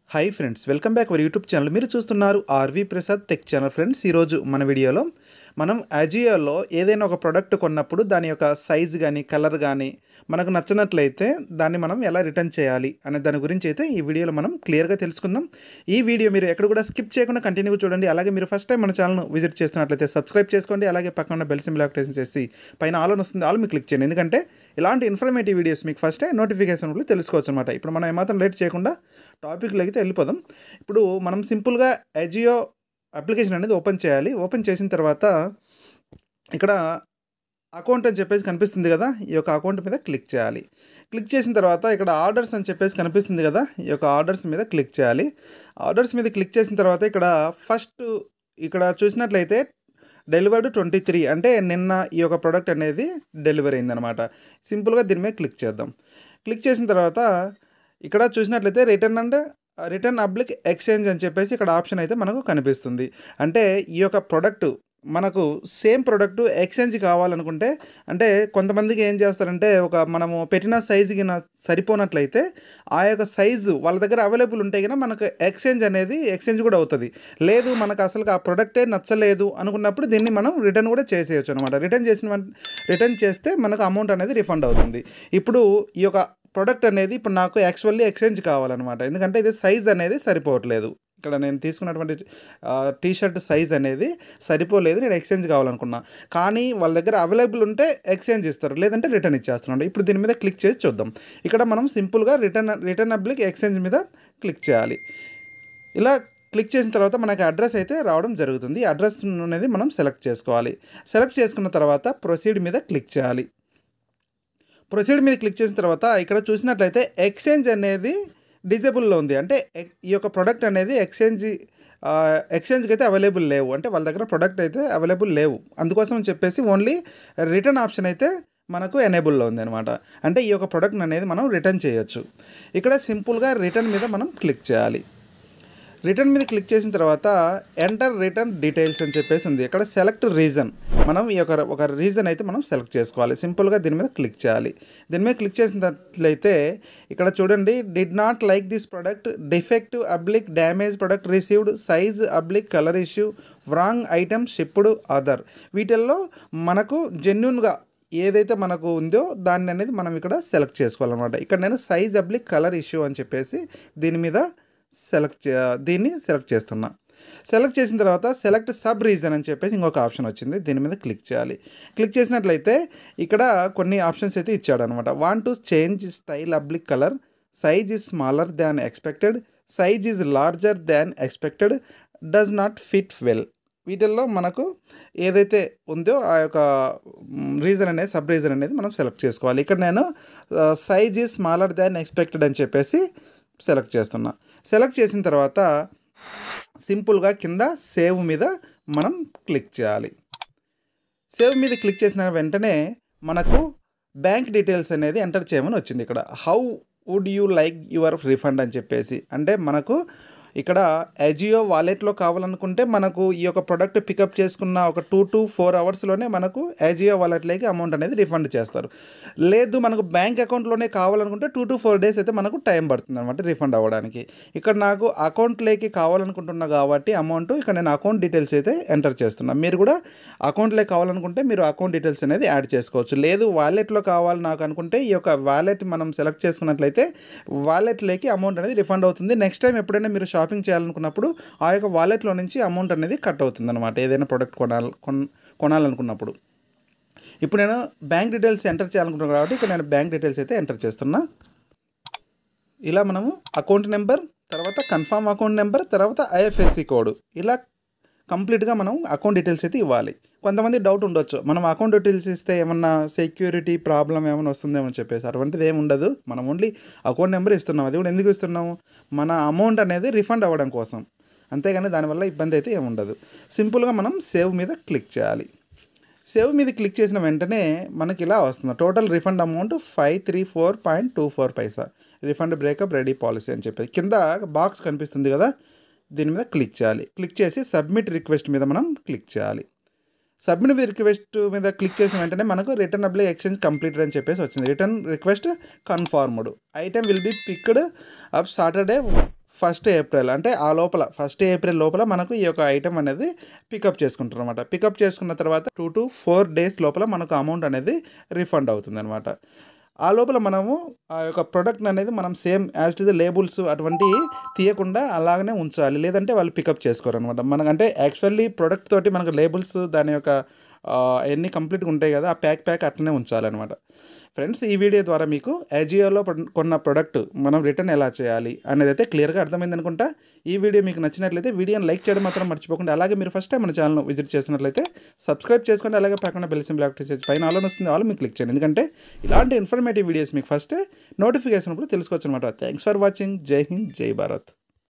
hi friends welcome back our YouTube channel మీరు చూస్తున్నారు RV Prasad tech channel friends ఈరోజు మన వీడియోలో మనం అజియోలో ఏదైనా ఒక ప్రోడక్ట్ కొన్నప్పుడు దాని యొక్క సైజ్ కానీ కలర్ కానీ మనకు నచ్చినట్లయితే దాన్ని మనం ఎలా రిటర్న్ చేయాలి అనే దాని గురించి అయితే ఈ వీడియోలో మనం క్లియర్గా తెలుసుకుందాం ఈ వీడియో మీరు ఎక్కడ కూడా స్కిప్ చేయకుండా కంటిన్యూగా చూడండి అలాగే మీరు ఫస్ట్ టైం మన ఛానల్ను విజిట్ చేస్తున్నట్లయితే సబ్స్క్రైబ్ చేసుకోండి అలాగే పక్కన ఉన్న బెల్ సింబల్ యాక్టివేషన్ చేసి పైన ఆల్ అని వస్తుంది ఆల్ మీకు క్లిక్ చేయండి ఎందుకంటే ఇలాంటి ఇన్ఫర్మేటివ్ వీడియోస్ మీకు ఫస్టే నోటిఫికేషన్ కూడా తెలుసుకోవచ్చు అనమాట ఇప్పుడు మనం ఏమాత్రం లేట్ చేయకుండా టాపిక్లోకి అయితే వెళ్ళిపోదాం ఇప్పుడు మనం సింపుల్గా ఎజియో అప్లికేషన్ అనేది ఓపెన్ చేయాలి ఓపెన్ చేసిన తర్వాత ఇక్కడ అకౌంట్ అని చెప్పేసి కనిపిస్తుంది కదా ఈ యొక్క అకౌంట్ మీద క్లిక్ చేయాలి క్లిక్ చేసిన తర్వాత ఇక్కడ ఆర్డర్స్ అని చెప్పేసి కనిపిస్తుంది కదా ఈ యొక్క ఆర్డర్స్ మీద క్లిక్ చేయాలి ఆర్డర్స్ మీద క్లిక్ చేసిన తర్వాత ఇక్కడ ఫస్ట్ ఇక్కడ చూసినట్లయితే డెలివర్డ్ ట్వంటీ త్రీ అంటే నిన్న ఈ యొక్క ప్రోడక్ట్ అనేది డెలివరీ అయిందనమాట సింపుల్గా దీని మీద క్లిక్ చేద్దాం క్లిక్ చేసిన తర్వాత ఇక్కడ చూసినట్లయితే return and return oblique exchange అని చెప్పేసి ఇక్కడ ఆప్షన్ అయితే మనకు కనిపిస్తుంది అంటే ఈ యొక్క ప్రోడక్ట్ మనకు సేమ్ ప్రోడక్ట్ ఎక్స్చేంజ్ కావాలనుకుంటే అంటే కొంతమందికి ఏం చేస్తారంటే ఒక మనము పెట్టిన సైజుకి సరిపోనట్లయితే ఆ యొక్క సైజు వాళ్ళ దగ్గర అవైలబుల్ ఉంటే కనుక మనకు ఎక్స్చేంజ్ అనేది ఎక్స్చేంజ్ కూడా అవుతుంది లేదు మనకు అసలు ఆ ప్రోడక్టే నచ్చలేదు అనుకున్నప్పుడు దీన్ని మనం రిటర్న్ కూడా చేసేయచ్చు అనమాట రిటర్న్ చేసిన రిటర్న్ చేస్తే మనకు అమౌంట్ అనేది రిఫండ్ అవుతుంది ఇప్పుడు ఈ యొక్క ప్రోడక్ట్ అనేది ఇప్పుడు నాకు యాక్చువల్లీ ఎక్స్చేంజ్ కావాలన్నమాట ఎందుకంటే ఇది సైజ్ అనేది సరిపోవట్లేదు ఇక్కడ నేను తీసుకున్నటువంటి టీ షర్ట్ సైజ్ అనేది సరిపోలేదు నేను ఎక్స్చేంజ్ కావాలనుకున్నా కానీ వాళ్ళ దగ్గర అవైలబుల్ ఉంటే ఎక్స్చేంజ్ ఇస్తారు లేదంటే రిటర్న్ ఇచ్చేస్తున్నాడు ఇప్పుడు దీని మీద క్లిక్ చేసి చూద్దాం ఇక్కడ మనం సింపుల్గా రిటర్న్ రిటర్న్ అబ్లిక్ ఎక్స్చేంజ్ మీద క్లిక్ చేయాలి ఇలా క్లిక్ చేసిన తర్వాత మనకి అడ్రస్ అయితే రావడం జరుగుతుంది అడ్రస్ అనేది మనం సెలెక్ట్ చేసుకోవాలి సెలెక్ట్ చేసుకున్న తర్వాత ప్రొసీడ్ మీద క్లిక్ చేయాలి ప్రొసీడ్ మీద క్లిక్ చేసిన తర్వాత ఇక్కడ చూసినట్లయితే ఎక్స్చేంజ్ అనేది డిజేబుల్లో ఉంది అంటే ఈ యొక్క ప్రోడక్ట్ అనేది ఎక్స్చేంజ్ ఎక్స్చేంజ్కి అయితే అవైలబుల్ లేవు అంటే వాళ్ళ దగ్గర ప్రోడక్ట్ అయితే అవైలబుల్ లేవు అందుకోసం చెప్పేసి ఓన్లీ రిటర్న్ ఆప్షన్ అయితే మనకు ఎనేబుల్లో ఉంది అనమాట అంటే ఈ యొక్క ప్రోడక్ట్ అనేది మనం రిటర్న్ చేయొచ్చు ఇక్కడ సింపుల్గా రిటర్న్ మీద మనం క్లిక్ చేయాలి రిటర్న్ మీద క్లిక్ చేసిన తర్వాత ఎంటర్ రిటర్న్ డీటెయిల్స్ అని చెప్పేసి ఉంది ఇక్కడ సెలెక్ట్ రీజన్ మనం ఈ యొక్క ఒక రీజన్ అయితే మనం సెలెక్ట్ చేసుకోవాలి సింపుల్గా దీని మీద క్లిక్ చేయాలి దీని మీద క్లిక్ చేసినట్లయితే ఇక్కడ చూడండి did not like this product defective oblique damage product received size oblique colour issue wrong item shipped other వీటిల్లో మనకు జెన్యున్గా ఏదైతే మనకు ఉందో దాన్ని అనేది మనం ఇక్కడ సెలెక్ట్ చేసుకోవాలన్నమాట ఇక్కడ నేను సైజ్ అబ్లిక్ కలర్ ఇష్యూ అని చెప్పేసి దీని మీద సెలెక్ట్ చే దీన్ని సెలెక్ట్ చేస్తున్నా సెలెక్ట్ చేసిన తర్వాత సెలెక్ట్ సబ్ రీజన్ అని చెప్పేసి ఇంకొక ఆప్షన్ వచ్చింది దీని మీద క్లిక్ చేయాలి క్లిక్ చేసినట్లయితే ఇక్కడ కొన్ని ఆప్షన్స్ అయితే ఇచ్చాడు అనమాట want to change style oblique colour size is smaller than expected size is larger than expected does not fit well వీటిల్లో మనకు ఏదైతే ఉందో ఆ యొక్క రీజన్ అనేది సబ్ రీజన్ అనేది మనం సెలెక్ట్ చేసుకోవాలి ఇక్కడ నేను size is smaller than expected అని చెప్పేసి సెలెక్ట్ చేస్తున్నా సెలెక్ట్ చేసిన తర్వాత సింపుల్గా కింద సేవ్ మీద మనం క్లిక్ చేయాలి సేవ్ మీద క్లిక్ చేసిన వెంటనే మనకు బ్యాంక్ డీటెయిల్స్ అనేది ఎంటర్ చేయమని వచ్చింది ఇక్కడ how would you like your refund అని చెప్పేసి అంటే మనకు ఇక్కడ అజియో వాలెట్లో కావాలనుకుంటే మనకు ఈ యొక్క ప్రోడక్ట్ పికప్ చేసుకున్న ఒక టూ టు ఫోర్ అవర్స్లోనే మనకు అజియో వాలెట్లోకి అమౌంట్ అనేది రిఫండ్ చేస్తారు లేదు మనకు బ్యాంక్ అకౌంట్లోనే కావాలనుకుంటే టూ టు ఫోర్ డేస్ అయితే మనకు టైం పడుతుంది అనమాట రిఫండ్ అవ్వడానికి ఇక్కడ నాకు అకౌంట్లోకి కావాలనుకుంటున్నా కాబట్టి అమౌంట్ ఇక్కడ నేను అకౌంట్ డీటెయిల్స్ అయితే ఎంటర్ చేస్తున్నాను మీరు కూడా అకౌంట్లోకి కావాలనుకుంటే మీరు అకౌంట్ డీటెయిల్స్ అనేది యాడ్ చేసుకోవచ్చు లేదు వాలెట్లో కావాలి నాకు అనుకుంటే ఈ యొక్క వాలెట్ మనం సెలెక్ట్ చేసుకున్నట్లయితే వాలెట్లోకి అమౌంట్ అనేది రిఫండ్ అవుతుంది నెక్స్ట్ టైం ఎప్పుడైనా మీరు షాపింగ్ చేయాలనుకున్నప్పుడు ఆ యొక్క వాలెట్లో నుంచి అమౌంట్ అనేది కట్ అవుతుంది అనమాట ఏదైనా ప్రోడక్ట్ కొనాలి కొనాలనుకున్నప్పుడు ఇప్పుడు నేను బ్యాంక్ డీటెయిల్స్ ఎంటర్ చేయాలనుకుంటున్నాను కాబట్టి ఇక్కడ నేను బ్యాంక్ డీటెయిల్స్ అయితే ఎంటర్ చేస్తున్నా ఇలా మనము అకౌంట్ నెంబర్ తర్వాత కన్ఫర్మ్ అకౌంట్ నెంబర్ తర్వాత ఐఎఫ్ఎస్సి కోడ్ ఇలా కంప్లీట్గా మనం అకౌంట్ డీటెయిల్స్ అయితే ఇవ్వాలి కొంతమంది డౌట్ ఉండొచ్చు మనం అకౌంట్ డీటెయిల్స్ ఇస్తే ఏమన్నా సెక్యూరిటీ ప్రాబ్లం ఏమైనా వస్తుందేమో అని చెప్పేసి అటువంటిది ఏమి ఉండదు మనం ఓన్లీ అకౌంట్ నెంబర్ ఇస్తున్నాం అది కూడా ఎందుకు ఇస్తున్నాము మన అమౌంట్ అనేది రిఫండ్ అవ్వడం కోసం అంతేగాని దానివల్ల ఇబ్బంది అయితే ఏమి ఉండదు సింపుల్గా మనం సేవ్ మీద క్లిక్ చేయాలి సేవ్ మీద క్లిక్ చేసిన వెంటనే మనకి ఇలా వస్తుంది total refund amount five three four point two four paisa refund breakup ready policy అని చెప్పి కింద బాక్స్ కనిపిస్తుంది కదా దీని మీద క్లిక్ చేయాలి క్లిక్ చేసి సబ్మిట్ రిక్వెస్ట్ మీద మనం క్లిక్ చేయాలి సబ్మిట్ విత్ రిక్వెస్ట్ మీద క్లిక్ చేసిన వెంటనే మనకు రిటర్న్ అప్లై ఎక్స్చేంజ్ కంప్లీటెడ్ అని చెప్పేసి వచ్చింది return request confirmed item will be picked up Saturday first April అంటే ఆ లోపల ఫస్ట్ ఏప్రిల్ లోపల మనకు ఈ యొక్క ఐటెం అనేది పికప్ చేసుకుంటారు అనమాట పికప్ చేసుకున్న తర్వాత టూ టు ఫోర్ డేస్ లోపల మనకు అమౌంట్ అనేది రిఫండ్ అవుతుంది అనమాట ఆ లోపల మనము ఆ యొక్క ప్రోడక్ట్ అనేది మనం same as to the labels అటువంటివి తీయకుండా అలాగనే ఉంచాలి లేదంటే వాళ్ళు పికప్ చేసుకోరు అనమాట మనకంటే యాక్చువల్లీ ప్రోడక్ట్ తోటి మనకు లేబుల్స్ దాని యొక్క ఎన్ని కంప్లీట్గా ఉంటాయి కదా ఆ ప్యాక్ ప్యాక్ అట్లనే ఉంచాలన్నమాట ఫ్రెండ్స్ ఈ వీడియో ద్వారా మీకు అజియోలో కొన్న ప్రోడక్ట్ మనం రిటర్న్ ఎలా చేయాలి అనేది అయితే క్లియర్గా అర్థమైంది అనుకుంటా ఈ వీడియో మీకు నచ్చినట్లయితే వీడియోని లైక్ చేయడం మాత్రం మర్చిపోకుండా అలాగే మీరు ఫస్ట్ టైం మన ఛానల్ విజిట్ చేసినట్లయితే సబ్స్క్రైబ్ చేసుకోండి అలాగే పక్కన బెల్ సింబల్ యాక్టివ్ చేసి పైన ఆల్ వస్తుంది ఆల్ మీకు క్లిక్ చేయండి ఎందుకంటే ఇలాంటి ఇన్ఫర్మేటివ్ వీడియోస్ మీకు ఫస్ట్ నోటిఫికేషన్ కూడా తెలుసుకోవచ్చు అనమాట థ్యాంక్స్ ఫర్ వాచింగ్ జై హింద్ జై భారత్